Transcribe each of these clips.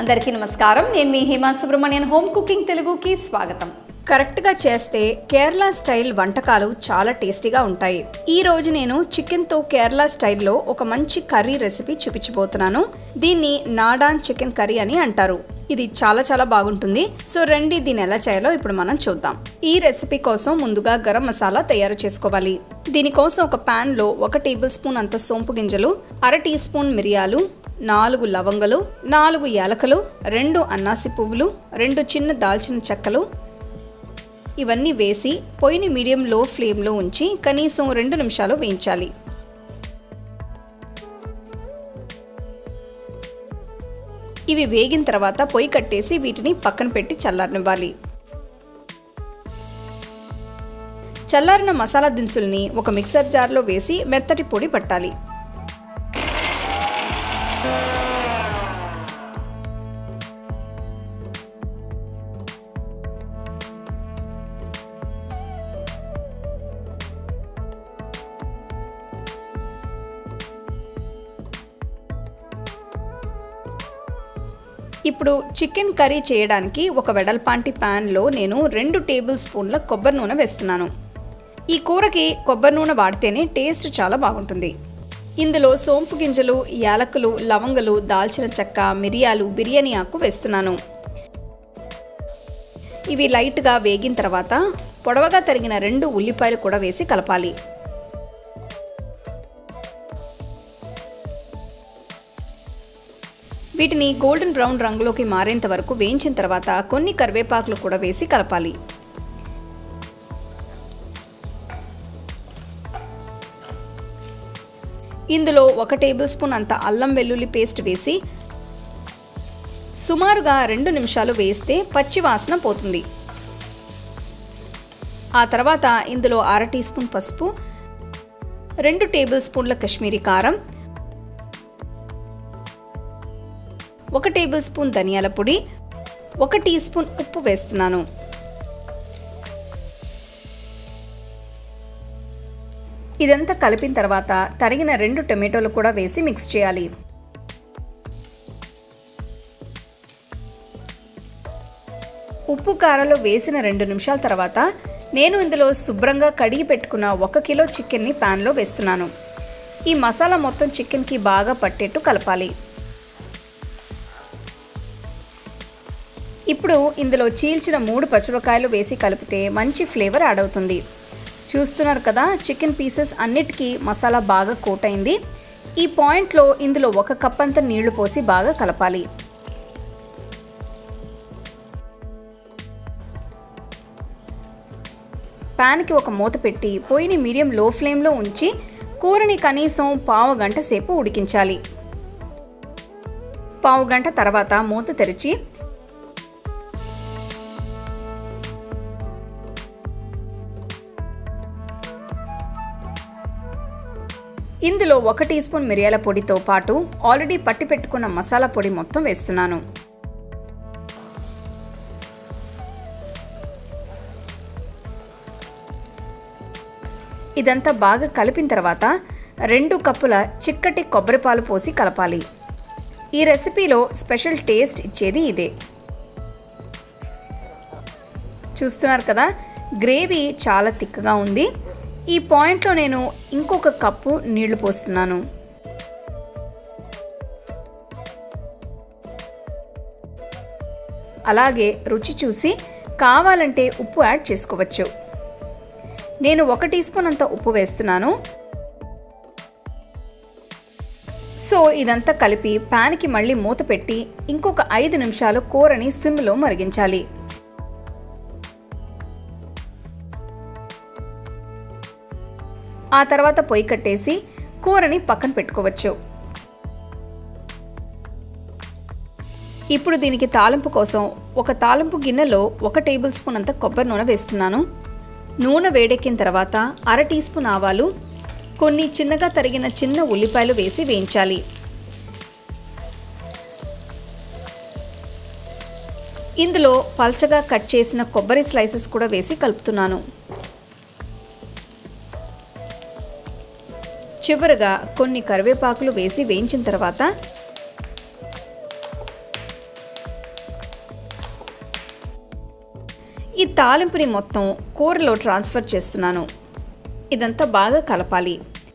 అందరికీ నమస్కారం నేను మీ హేమా సుబ్రహ్మణ్యన్ హోమ్ కుకింగ్ తెలుగుకి స్వాగతం కరెక్ట్గా చేస్తే కేరళ స్టైల్ వంటకాలు చాలా టేస్టీగా ఉంటాయి ఈ రోజు నేను చికెన్తో కేరళ స్టైల్లో ఒక మంచి కర్రీ రెసిపీ చూపించబోతున్నాను దీన్ని నాడాన్ చికెన్ కర్రీ అని అంటారు ఇది చాలా చాలా బాగుంటుంది సో రండి దీన్ని ఎలా చేయాలో ఇప్పుడు మనం చూద్దాం ఈ రెసిపీ కోసం ముందుగా గరం మసాలా తయారు చేసుకోవాలి దీనికోసం ఒక పాన్ లో ఒక టేబుల్ స్పూన్ అంత సోంపు గింజలు అర టీ స్పూన్ మిరియాలు నాలుగు లవంగలు నాలుగు యాలకలు రెండు అన్నాసి పువ్వులు రెండు చిన్న దాల్చిన చెక్కలు ఇవన్నీ వేసి పొయ్యిని మీడియం లో ఫ్లేమ్లో ఉంచి కనీసం రెండు నిమిషాలు వేయించాలి ఇవి వేగిన తర్వాత పొయ్యి కట్టేసి వీటిని పక్కన పెట్టి చల్లారనివ్వాలి చల్లారిన మసాలా దినుసుల్ని ఒక మిక్సర్ జార్లో వేసి మెత్తటి పొడి పట్టాలి ఇప్పుడు చికెన్ కర్రీ చేయడానికి ఒక వెడల్పాంటి ప్యాన్లో నేను రెండు టేబుల్ స్పూన్ల కొబ్బరి నూనె వేస్తున్నాను ఈ కూరకి కొబ్బరి నూనె వాడితేనే టేస్ట్ చాలా బాగుంటుంది ఇందులో సోంపు గింజలు యాలకులు లవంగలు దాల్చిన చెక్క మిరియాలు బిర్యానీ ఆకు వేస్తున్నాను ఇవి లైట్గా వేగిన తర్వాత పొడవగా తరిగిన రెండు ఉల్లిపాయలు కూడా వేసి కలపాలి వీటిని గోల్డెన్ బ్రౌన్ రంగులోకి మారేంత వరకు వేయించిన తర్వాత కొన్ని కరివేపాకులు కూడా వేసి కలపాలి ఇందులో ఒక టేబుల్ స్పూన్ అంత అల్లం వెల్లుల్లి పేస్ట్ వేసి సుమారుగా రెండు నిమిషాలు వేస్తే పచ్చి వాసన పోతుంది ఆ తర్వాత ఇందులో అర టీ స్పూన్ పసుపు రెండు టేబుల్ స్పూన్ల కశ్మీరీ కారం ఒక టేబుల్ స్పూన్ ధనియాల పొడి ఒక టీ స్పూన్ ఉప్పు వేస్తున్నాను ఇదంతా కలిపిన తర్వాత తరిగిన రెండు టొమాటోలు కూడా వేసి మిక్స్ చేయాలి ఉప్పు కారాలు వేసిన రెండు నిమిషాల తర్వాత నేను ఇందులో శుభ్రంగా కడిగి పెట్టుకున్న ఒక కిలో చికెన్ని ప్యాన్లో వేస్తున్నాను ఈ మసాలా మొత్తం చికెన్కి బాగా పట్టేట్టు కలపాలి ఇప్పుడు ఇందులో చీల్చిన మూడు పచ్చిమిరకాయలు వేసి కలిపితే మంచి ఫ్లేవర్ యాడ్ అవుతుంది చూస్తున్నారు కదా చికెన్ పీసెస్ అన్నిటికీ మసాలా బాగా కోట్ అయింది ఈ పాయింట్లో ఇందులో ఒక కప్ అంత నీళ్లు పోసి బాగా కలపాలి ప్యాన్కి ఒక మూత పెట్టి పొయ్యిని మీడియం లో ఫ్లేమ్లో ఉంచి కూరని కనీసం పావు గంట సేపు ఉడికించాలి పావు గంట తర్వాత మూత తెరిచి ఇందులో ఒక టీ స్పూన్ మిరియాల పొడితో పాటు ఆల్రెడీ పట్టి పెట్టుకున్న మసాలా పొడి మొత్తం వేస్తున్నాను ఇదంతా బాగా కలిపిన తర్వాత రెండు కప్పుల చిక్కటి కొబ్బరి పాలు పోసి కలపాలి ఈ రెసిపీలో స్పెషల్ టేస్ట్ ఇచ్చేది ఇదే చూస్తున్నారు కదా గ్రేవీ చాలా తిక్కగా ఉంది ఈ పాయింట్లో నేను ఇంకొక కప్పు నీళ్లు పోస్తున్నాను అలాగే రుచి చూసి కావాలంటే ఉప్పు యాడ్ చేసుకోవచ్చు నేను ఒక టీ స్పూన్ అంత ఉప్పు వేస్తున్నాను సో ఇదంతా కలిపి ప్యాన్కి మళ్ళీ మూత పెట్టి ఇంకొక ఐదు నిమిషాలు కూరని సిమ్లో మరిగించాలి ఆ తర్వాత పొయ్యి కట్టేసి కూరని పక్కన పెట్టుకోవచ్చు ఇప్పుడు దీనికి తాలింపు కోసం ఒక తాలింపు గిన్నెలో ఒక టేబుల్ స్పూన్ అంత కొబ్బరి నూనె వేస్తున్నాను నూనె వేడెక్కిన తర్వాత అర టీ స్పూన్ ఆవాలు కొన్ని చిన్నగా తరిగిన చిన్న ఉల్లిపాయలు వేసి వేయించాలి ఇందులో పల్చగా కట్ చేసిన కొబ్బరి స్లైసెస్ కూడా వేసి కలుపుతున్నాను చివరగా కొన్ని కరివేపాకులు వేసి వేయించిన తర్వాత తాలింపుని మొత్తం కూరలో ట్రాన్స్ఫర్ చేస్తున్నాను ఇదంతా బాగా కలపాలి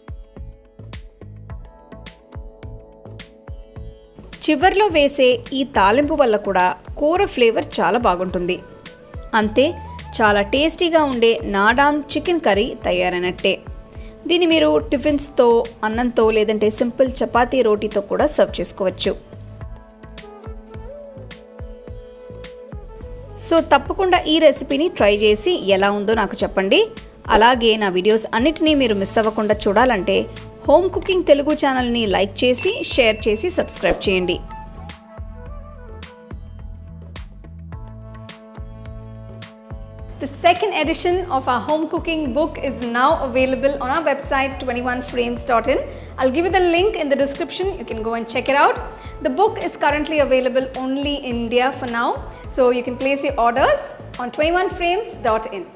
చివర్లో వేసే ఈ తాలింపు వల్ల కూడా కూర ఫ్లేవర్ చాలా బాగుంటుంది అంతే చాలా టేస్టీగా ఉండే నాడాన్ చికెన్ కర్రీ తయారైనట్టే దీన్ని మీరు టిఫిన్స్తో అన్నంతో లేదంటే సింపుల్ చపాతీ రోటీతో కూడా సర్వ్ చేసుకోవచ్చు సో తప్పకుండా ఈ రెసిపీని ట్రై చేసి ఎలా ఉందో నాకు చెప్పండి అలాగే నా వీడియోస్ అన్నిటినీ మీరు మిస్ అవ్వకుండా చూడాలంటే హోమ్ కుకింగ్ తెలుగు ఛానల్ని లైక్ చేసి షేర్ చేసి సబ్స్క్రైబ్ చేయండి The second edition of our home cooking book is now available on our website 21frames.in. I'll give you the link in the description. You can go and check it out. The book is currently available only in India for now. So you can place your orders on 21frames.in.